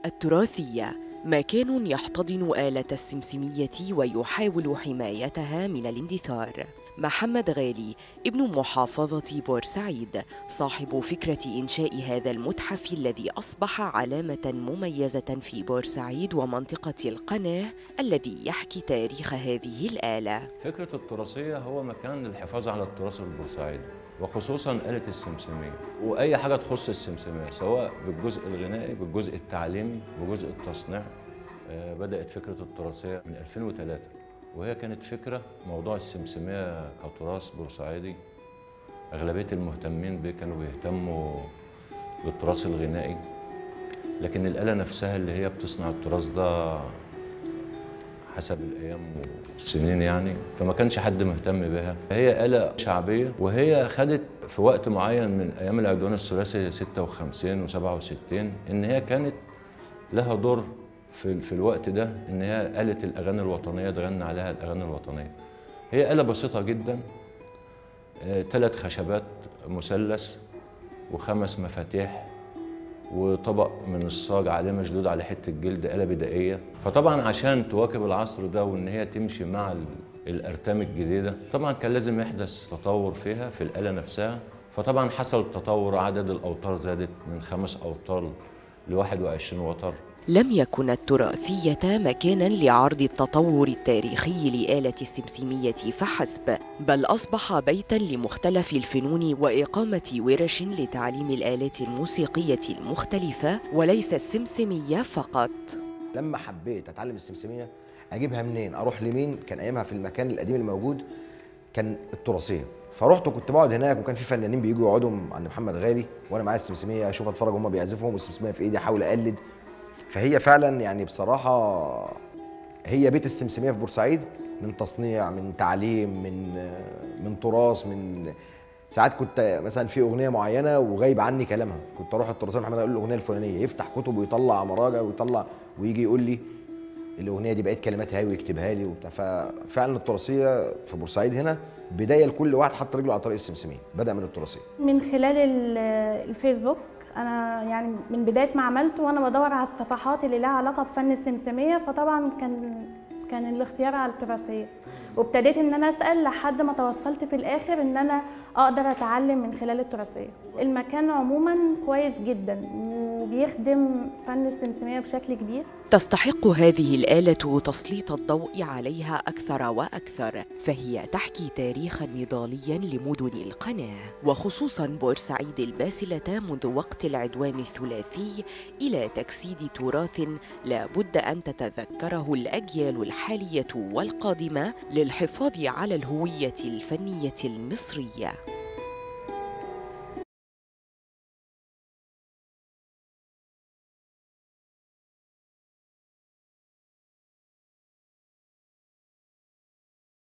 التراثية مكان يحتضن آلة السمسمية ويحاول حمايتها من الاندثار محمد غالي ابن محافظة بورسعيد صاحب فكرة إنشاء هذا المتحف الذي أصبح علامة مميزة في بورسعيد ومنطقة القناة الذي يحكي تاريخ هذه الآلة فكرة التراثية هو مكان للحفاظ على التراث البورسعيدي وخصوصا آلة السمسمية وأي حاجة تخص السمسمية سواء بالجزء الغنائي بالجزء التعليمي بجزء التصنيع آه، بدأت فكرة التراثية من 2003 وهي كانت فكرة موضوع السمسمية كتراث بورسعيدي أغلبية المهتمين به كانوا بيهتموا بالتراث الغنائي لكن الآلة نفسها اللي هي بتصنع التراث ده حسب الأيام والسنين يعني فما كانش حد مهتم بها هي آلة شعبية وهي خدت في وقت معين من أيام العدوان الثلاثي 56 و67 إن هي كانت لها دور في, في الوقت ده ان هي آلة الأغاني الوطنية تغني عليها الأغاني الوطنية هي آلة بسيطة جدا ثلاث خشبات مثلث وخمس مفاتيح وطبق من الصاج عليه مشدود على حته جلد آلة بدائية فطبعا عشان تواكب العصر ده وان هي تمشي مع الارتام الجديدة طبعا كان لازم يحدث تطور فيها في الآلة نفسها فطبعا حصل تطور عدد الأوتار زادت من خمس أوتار ل 21 وتر لم يكن التراثية مكانا لعرض التطور التاريخي لآلة السمسمية فحسب بل أصبح بيتا لمختلف الفنون وإقامة ورش لتعليم الآلات الموسيقية المختلفة وليس السمسمية فقط لما حبيت اتعلم السمسميه اجيبها منين اروح لمين كان ايامها في المكان القديم الموجود كان التراثيه فرحت وكنت بقعد هناك وكان في فنانين بيجوا يقعدوا عند محمد غالي وانا معايا السمسميه اشوف اتفرج هم بيعزفوا والسمسميه في ايدي احاول اقلد فهي فعلا يعني بصراحه هي بيت السمسميه في بورسعيد من تصنيع من تعليم من من تراث من ساعات كنت مثلا في اغنيه معينه وغايب عني كلامها كنت اروح التراثيه محمد اقول له الاغنيه الفلانيه يفتح كتب ويطلع مراجع ويطلع ويجي يقول لي الاغنيه دي بقيت كلماتها ايه ويكتبها لي وبتاع ففعلا التراثيه في بورسعيد هنا بدايه لكل واحد حط رجله على طريق السمسميه بدا من التراثيه من خلال ال- الفيسبوك انا يعني من بدايه ما عملته وانا بدور على الصفحات اللي لها علاقه بفن السمسميه فطبعا كان كان الاختيار على التراثيه وابتديت ان انا اسال لحد ما توصلت في الاخر ان انا اقدر اتعلم من خلال التراثيه المكان عموما كويس جدا وبيخدم فن السمسميه بشكل كبير تستحق هذه الآلة تسليط الضوء عليها أكثر وأكثر فهي تحكي تاريخا نضاليا لمدن القناة وخصوصا بورسعيد الباسلة منذ وقت العدوان الثلاثي إلى تجسيد تراث لا بد أن تتذكره الأجيال الحالية والقادمة للحفاظ على الهوية الفنية المصرية